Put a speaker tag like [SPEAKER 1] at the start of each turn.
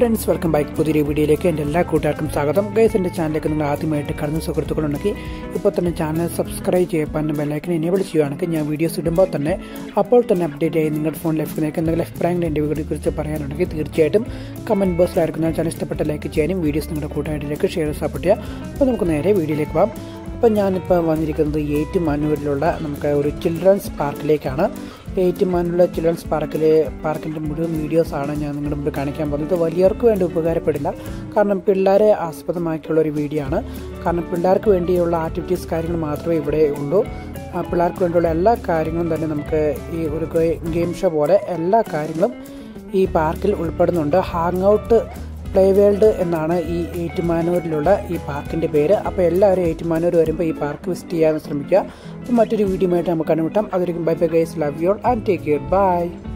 [SPEAKER 1] friends welcome back പുതിയൊരു വീഡിയോയിലേക്ക് എൻ്റെ എല്ലാ കൂട്ടുകാർക്കും സ്വാഗതം ഗൈസ് എൻ്റെ ചാനലിലേക്ക് നിങ്ങൾ ആദ്യമായിട്ട് കടന്ന സുഹൃത്തുക്കളുണ്ടെങ്കിൽ ഇപ്പോൾ തന്നെ ചാനൽ സബ്സ്ക്രൈബ് ചെയ്യപ്പാനും ബെല്ലൈക്കൻ എനേബിൾ ചെയ്യുകയാണെങ്കിൽ ഞാൻ വീഡിയോസ് ഇടുമ്പോൾ തന്നെ അപ്പോൾ തന്നെ അപ്ഡേറ്റ് ആയി നിങ്ങളുടെ ഫോണിലേക്ക് എന്തെങ്കിലും അഭിപ്രായങ്ങൾ എൻ്റെ വീഡിയോയെ കുറിച്ച് പറയാനുണ്ടെങ്കിൽ തീർച്ചയായിട്ടും കമൻറ്റ് ബോക്സിലായിരിക്കും ഞാൻ ചാനൽ ഇഷ്ടപ്പെട്ട ലൈക്ക് ചെയ്യാനും വീഡിയോസ് നിങ്ങളുടെ കൂട്ടുകാരിലേക്ക് ഷെയർ സപ്പോർട്ട് ചെയ്യുക അപ്പോൾ നമുക്ക് നേരെ വീഡിയോയിലേക്ക് പോകാം അപ്പം ഞാനിപ്പോൾ വന്നിരിക്കുന്നത് ഏറ്റുമാനൂരിലുള്ള നമുക്ക് ഒരു ചിൽഡ്രൻസ് പാർക്കിലേക്കാണ് ഏറ്റുമാനൂരിലെ ചിൽഡ്രൻസ് പാർക്കിലെ പാർക്കിൻ്റെ മുഴുവൻ വീഡിയോസാണ് ഞാൻ നിങ്ങളുടെ മുമ്പിൽ കാണിക്കാൻ പോകുന്നത് വലിയവർക്ക് വേണ്ടി ഉപകാരപ്പെടില്ല കാരണം പിള്ളേരെ ആസ്പദമാക്കിയുള്ള ഒരു വീഡിയോ ആണ് കാരണം പിള്ളേർക്ക് വേണ്ടിയുള്ള ആക്ടിവിറ്റീസ് കാര്യങ്ങൾ മാത്രമേ ഇവിടെ ഉള്ളൂ ആ പിള്ളേർക്ക് വേണ്ടിയുള്ള എല്ലാ കാര്യങ്ങളും തന്നെ നമുക്ക് ഈ ഒരു ഗെയിം ഷോ പോലെ എല്ലാ കാര്യങ്ങളും ഈ പാർക്കിൽ ഉൾപ്പെടുന്നുണ്ട് ഹാങ് ഔട്ട് പ്ലേ വേൾഡ് എന്നാണ് ഈ ഏറ്റുമാനൂരിലുള്ള ഈ പാർക്കിൻ്റെ പേര് അപ്പോൾ എല്ലാവരും ഏറ്റുമാനൂർ വരുമ്പോൾ ഈ പാർക്ക് വിസിറ്റ് ചെയ്യാൻ ശ്രമിക്കുക അപ്പോൾ മറ്റൊരു വീഡിയോ ആയിട്ട് നമുക്ക് കണ്ടുമുട്ടാം അതൊരിക്കും bye bye guys love you and take care by